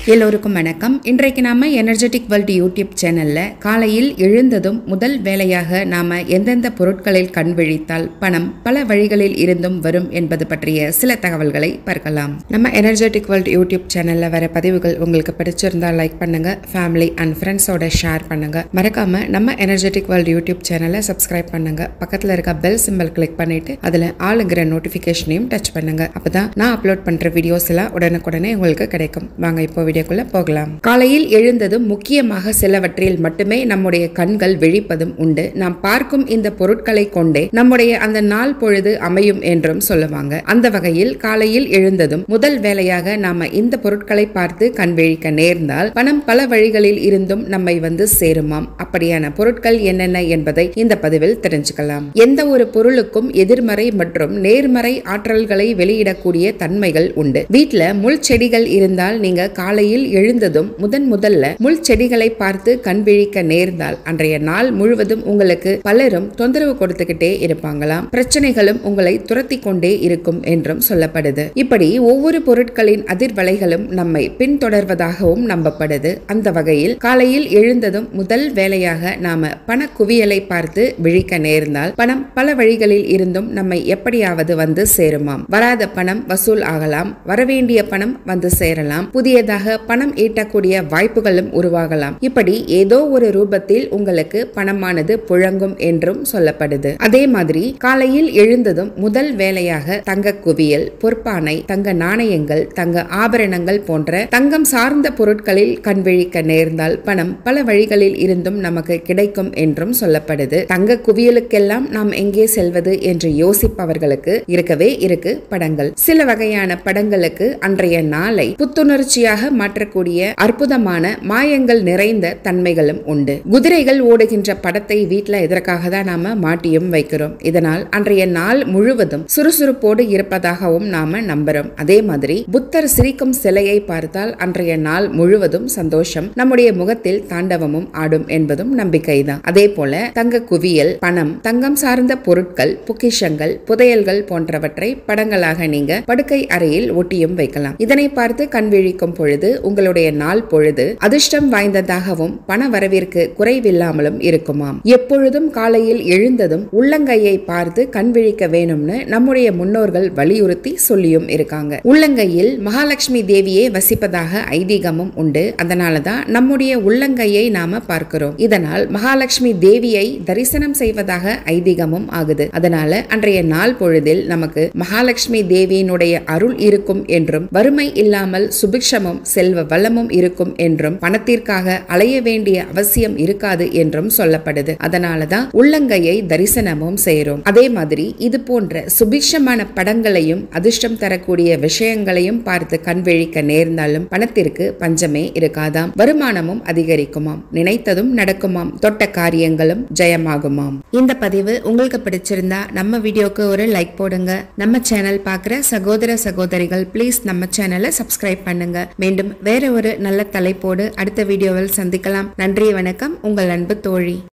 எல்லோருக்கும் வணக்கம் இன்றைக்கு நாம எனர்ஜெட்டிக் வேர்ல்ட் யூடியூப் சேனல்ல காலையில் எழுந்ததும் முதல் வேலையாக நாம எந்தெந்த பொருட்களில் கண் விழித்தால் பணம் பல வழிகளில் இருந்தும் வரும் என்பது பற்றிய சில தகவல்களை பார்க்கலாம் நம்ம எனர்ஜெட்டிக் வேர்ல்ட் யூடியூப் சேனல்ல வர பதிவுகள் உங்களுக்கு பிடிச்சிருந்தா லைக் பண்ணுங்க ஃபேமிலி அண்ட் ஃப்ரெண்ட்ஸோட ஷேர் பண்ணுங்க மறக்காம நம்ம எனர்ஜெட்டிக் வேர்ல்ட் யூடியூப் சேனலை சப்ஸ்கிரைப் பண்ணுங்க பக்கத்துல இருக்க பெல் சிம்பல் கிளிக் பண்ணிட்டு அதுல ஆளுங்கிற நோட்டிபிகேஷனையும் டச் பண்ணுங்க அப்பதான் நான் அப்லோட் பண்ற வீடியோஸ் எல்லாம் உடனுக்குடனே உங்களுக்கு கிடைக்கும் வாங்க இப்போ வீடியோக்குள்ள போகலாம் காலையில் எழுந்ததும் முக்கியமாக சிலவற்றில் மட்டுமே நம்முடைய கண்கள் விழிப்பதும் உண்டு நாம் பார்க்கும் இந்த பொருட்களை கொண்டே நம்முடைய அந்த நாள் பொழுது அமையும் என்றும் சொல்லுவாங்க அந்த வகையில் காலையில் எழுந்ததும் முதல் வேலையாக நாம இந்த பொருட்களை பார்த்து கண் விழிக்க நேர்ந்தால் பணம் பல வழிகளில் இருந்தும் நம்மை வந்து சேருமாம் அப்படியான பொருட்கள் என்னென்ன என்பதை இந்த பதிவில் தெரிஞ்சுக்கலாம் எந்த ஒரு பொருளுக்கும் எதிர்மறை மற்றும் நேர்மறை ஆற்றல்களை வெளியிடக்கூடிய தன்மைகள் உண்டு வீட்ல முள் செடிகள் இருந்தால் நீங்க காலையில் எழுந்ததும் முதன் முதல்ல முள் செடிகளை பார்த்து கண் விழிக்க நேர்ந்தால் அன்றைய நாள் முழுவதும் உங்களுக்கு பலரும் தொந்தரவு கொடுத்துக்கிட்டே இருப்பாங்களாம் பிரச்சனைகளும் உங்களை துரத்தி கொண்டே இருக்கும் என்றும் சொல்லப்படுது இப்படி ஒவ்வொரு பொருட்களின் அதிர்வலைகளும் நம்மை பின்தொடர்வதாகவும் நம்பப்படுது அந்த வகையில் காலையில் எழுந்ததும் முதல் வேலையாக நாம பண குவியலை பார்த்து விழிக்க நேர்ந்தால் பணம் பல வழிகளில் இருந்தும் நம்மை எப்படியாவது வந்து சேருமாம் வராத பணம் வசூல் ஆகலாம் வரவேண்டிய பணம் வந்து சேரலாம் புதியதாக பணம் ஈட்டக்கூடிய வாய்ப்புகளும் உருவாகலாம் இப்படி ஏதோ ஒரு ரூபத்தில் உங்களுக்கு பணமானது புழங்கும் என்றும் சொல்லப்படுது அதே மாதிரி காலையில் எழுந்ததும் முதல் வேலையாக தங்க குவியல் பொற்பானை தங்க நாணயங்கள் தங்க ஆபரணங்கள் போன்ற தங்கம் சார்ந்த பொருட்களில் கண்விழிக்க நேர்ந்தால் பணம் பல வழிகளில் இருந்தும் நமக்கு கிடைக்கும் என்றும் சொல்லப்படுது தங்க குவியலுக்கெல்லாம் நாம் எங்கே செல்வது என்று யோசிப்பவர்களுக்கு இருக்கவே இருக்கு படங்கள் சில வகையான படங்களுக்கு அன்றைய நாளை புத்துணர்ச்சியாக மாற்றக்கூடிய அற்புதமான மாயங்கள் நிறைந்த தன்மைகளும் உண்டு குதிரைகள் ஓடுகின்ற படத்தை வீட்டுல இதற்காக தான் நாம மாட்டியும் வைக்கிறோம் இதனால் அன்றைய நாள் முழுவதும் சுறுசுறுப்போடு இருப்பதாகவும் நாம நம்புறோம் அதே மாதிரி புத்தர் சிரிக்கும் சிலையை பார்த்தால் அன்றைய நாள் முழுவதும் சந்தோஷம் நம்முடைய முகத்தில் தாண்டவமும் ஆடும் என்பதும் நம்பிக்கைதான் அதே போல தங்க குவியல் பணம் தங்கம் சார்ந்த பொருட்கள் பொக்கிஷங்கள் புதையல்கள் போன்றவற்றை படங்களாக நீங்க படுக்கை அறையில் ஒட்டியும் வைக்கலாம் இதனை பார்த்து கண் விழிக்கும் பொழுது உங்களுடைய நாள் பொழுது அதிர்ஷ்டம் வாய்ந்ததாகவும் பண வரவிற்கு குறைவில்லாமலும் இருக்குமாம் எப்பொழுதும் காலையில் எழுந்ததும் உள்ளங்கையை பார்த்து கண் விழிக்க வேணும்னு நம்முடைய முன்னோர்கள் வலியுறுத்தி சொல்லியும் இருக்காங்க உள்ளங்கையில் மகாலட்சுமி தேவியே வசிப்பதாக ஐதீகமும் உண்டு அதனாலதான் நம்முடைய உள்ளங்கையை நாம பார்க்கிறோம் இதனால் மகாலட்சுமி தேவியை தரிசனம் செய்வதாக ஐதீகமும் ஆகுது அதனால அன்றைய நாள் பொழுதில் நமக்கு மகாலட்சுமி தேவியினுடைய அருள் இருக்கும் என்றும் வறுமை இல்லாமல் சுபிக்ஷமும் செல்வ வளமும் இருக்கும் என்றும் பணத்திற்காக அலைய வேண்டிய அவசியம் இருக்காது என்றும் சொல்லப்படுது அதனாலதான் உள்ளங்கையை தரிசனமும் செய்கிறோம் அதே மாதிரி இது போன்ற சுபிக்ஷமான படங்களையும் அதிர்ஷ்டம் தரக்கூடிய விஷயங்களையும் பார்த்து கண்விழிக்க நேர்ந்தாலும் பணத்திற்கு பஞ்சமே இருக்காதாம் வருமானமும் அதிகரிக்குமாம் நினைத்ததும் நடக்குமாம் தொட்ட காரியங்களும் ஜெயமாகுமாம் இந்த பதிவு உங்களுக்கு பிடிச்சிருந்தா நம்ம வீடியோக்கு ஒரு லைக் போடுங்க நம்ம சேனல் பார்க்குற சகோதர சகோதரிகள் ப்ளீஸ் நம்ம சேனலை சப்ஸ்கிரைப் பண்ணுங்க மீண்டும் வேற ஒரு நல்ல தலைப்போடு அடுத்த வீடியோவில் சந்திக்கலாம் நன்றி வணக்கம் உங்கள் அன்பு தோழி